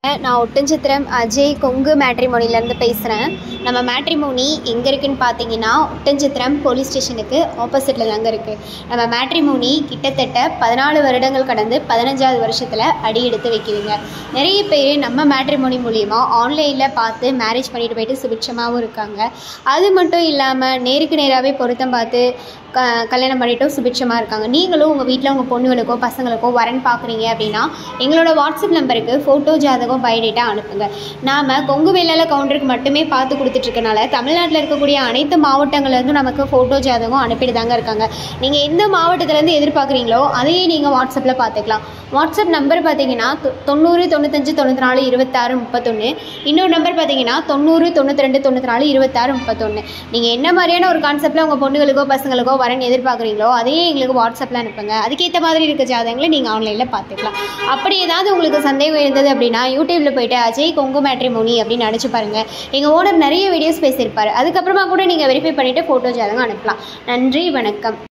நான் ஒட்டன்சத்திரம் அஜய் கொங்கு மேட்ரிமோனிலேருந்து பேசுகிறேன் நம்ம மேட்ரிமோனி எங்கே இருக்குன்னு பார்த்தீங்கன்னா ஒட்டன்சத்திரம் போலீஸ் ஸ்டேஷனுக்கு ஆப்போசிட்டில் தாங்க இருக்குது நம்ம மேட்ரிமோனி கிட்டத்தட்ட பதினாலு வருடங்கள் கடந்து பதினஞ்சாவது வருஷத்தில் அடி எடுத்து வைக்குதுங்க நிறைய பேர் நம்ம மேட்ரிமோனி மூலிமா ஆன்லைனில் பார்த்து மேரேஜ் பண்ணிட்டு போயிட்டு சுபிட்சமாகவும் இருக்காங்க அது மட்டும் இல்லாமல் நேருக்கு நேராகவே பொருத்தம் பார்த்து க கல்யாணம் பண்ணிட்டும் சுபிட்சமாக இருக்காங்க நீங்களும் உங்கள் வீட்டில் உங்கள் பொண்ணுகளுக்கோ பசங்களுக்கோ வரன் பார்க்குறீங்க அப்படின்னா எங்களோட வாட்ஸ்அப் நம்பருக்கு ஃபோட்டோ ஜாதகம் பயோடேட்டா அனுப்புங்க நாம் கொங்கு வேளாள கவுண்டருக்கு மட்டுமே பார்த்து கொடுத்துட்ருக்கனால தமிழ்நாட்டில் இருக்கக்கூடிய அனைத்து மாவட்டங்கள்லேருந்தும் நமக்கு ஃபோட்டோ ஜாதகம் அனுப்பிட்டு தாங்க இருக்காங்க நீங்கள் எந்த மாவட்டத்துலேருந்து எதிர்பார்க்குறீங்களோ அதையே நீங்கள் வாட்ஸ்அப்பில் பார்த்துக்கலாம் வாட்ஸ்அப் நம்பர் பார்த்தீங்கன்னா தொ- தொண்ணூறு தொண்ணூத்தஞ்சு தொண்ணூற்றி நாலு இருபத்தாறு முப்பத்தொன்று இன்னொரு நம்பர் பார்த்தீங்கன்னா தொண்ணூறு தொண்ணூற்றி ரெண்டு தொண்ணூற்றி நாலு இருபத்தாறு முப்பத்தொன்று நீங்கள் என்ன மாதிரியான ஒரு கான்செப்ட்டில் உங்கள் பொண்ணுகளுக்கோ பசங்களுக்கோ வரன் எதிர்பார்க்குறீங்களோ அதையே எங்களுக்கு வாட்ஸ்அப்பில் அனுப்புங்க அதுக்கேற்ற மாதிரி இருக்க ஜாதகங்களை நீங்கள் ஆன்லைனில் பார்த்துக்கலாம் அப்படி ஏதாவது உங்களுக்கு சந்தேகம் இருந்தது அப்படின்னா யூடியூப்பில் போயிட்டு அஜய் கொங்கு மேட்ரிமோனி அப்படின்னு அடிச்சு பாருங்கள் எங்கள் ஓனர் நிறைய வீடியோஸ் பேசியிருப்பார் அதுக்கப்புறமா கூட நீங்கள் வெரிஃபை பண்ணிவிட்டு ஃபோட்டோ ஜாதகம் அனுப்பலாம் நன்றி வணக்கம்